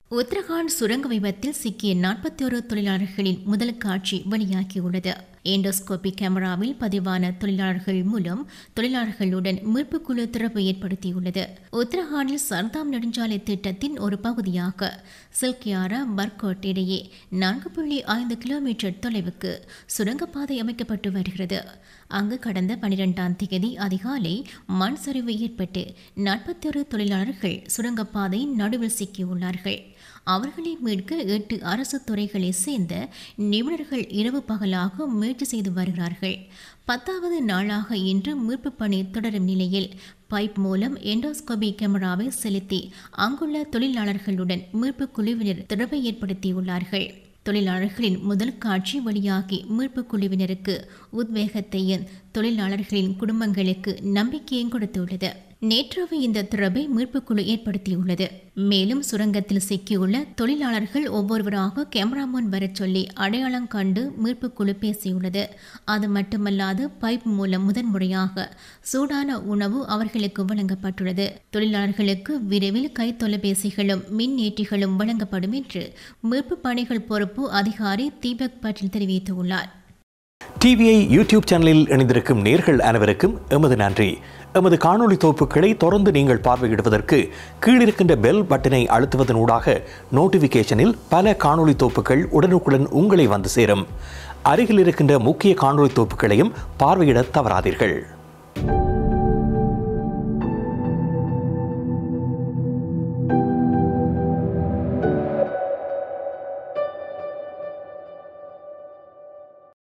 உத்தரகாண்ட் சுரங்க விபத்தில் சிக்கிய நாற்பத்தி ஒரு தொழிலாளர்களின் முதல் காட்சி வெளியாகியுள்ளது எண்டோஸ்கோபி கேமராவில் பதிவான தொழிலாளர்கள் மூலம் தொழிலாளர்களுடன் மீட்புக் குழு தொடர்பு ஏற்படுத்தியுள்ளது உத்தரகாண்டில் சர்தாம் நெடுஞ்சாலை திட்டத்தின் ஒரு பகுதியாக சில்கியாரா பர்கோட் இடையே நான்கு புள்ளி ஐந்து கிலோமீட்டர் தொலைவுக்கு சுரங்கப்பாதை அமைக்கப்பட்டு வருகிறது அங்கு கடந்த பனிரெண்டாம் தேதி அதிகாலை மண் சரிவு ஏற்பட்டு நாற்பத்தொரு தொழிலாளர்கள் சுரங்கப்பாதை நடுவில் சிக்கியுள்ளார்கள் அவர்களை மீட்க எட்டு அரசு துறைகளை சேர்ந்த நிபுணர்கள் இரவு பகலாக முயற்சி செய்து வருகிறார்கள் பத்தாவது நாளாக இன்று மீட்பு பணி தொடரும் நிலையில் பைப் மூலம் எண்டோஸ்கோபி கேமராவை செலுத்தி அங்குள்ள தொழிலாளர்களுடன் மீட்பு குழுவினர் தொடர்பை ஏற்படுத்தியுள்ளார்கள் தொழிலாளர்களின் முதல் காட்சி வெளியாகி மீட்பு குழுவினருக்கு உத்வேகத்தையும் தொழிலாளர்களின் குடும்பங்களுக்கு நம்பிக்கையும் கொடுத்துள்ளது நேற்று இந்த தொடர்பை மீட்புக்குழு ஏற்படுத்தியுள்ளது மேலும் சுரங்கத்தில் சிக்கியுள்ள தொழிலாளர்கள் ஒவ்வொருவராக கேமரா முன் வரச் சொல்லி அடையாளம் கண்டு மீட்புக்குழு பேசியுள்ளது அது மட்டுமல்லாது பைப் மூலம் முதன்முறையாக சூடான உணவு அவர்களுக்கு வழங்கப்பட்டுள்ளது தொழிலாளர்களுக்கு விரைவில் கை தொலைபேசிகளும் மின் ஏற்றிகளும் வழங்கப்படும் என்று மீட்பு பணிகள் பொறுப்பு அதிகாரி தீபக் பட்டில் தெரிவித்துள்ளார் டிவிஐ யூடியூப் சேனலில் இணைந்திருக்கும் நேர்கள் அனைவருக்கும் எமது நன்றி எமது காணொளி தொகுப்புகளை தொடர்ந்து நீங்கள் பார்வையிடுவதற்கு கீழிருக்கின்ற பெல் பட்டனை அழுத்துவதன் ஊடாக நோட்டிஃபிகேஷனில் பல காணொளி தொகுப்புகள் உடனுக்குடன் உங்களை வந்து சேரும் அருகில் இருக்கின்ற முக்கிய காணொளி தொகுப்புகளையும் பார்வையிட தவறாதீர்கள்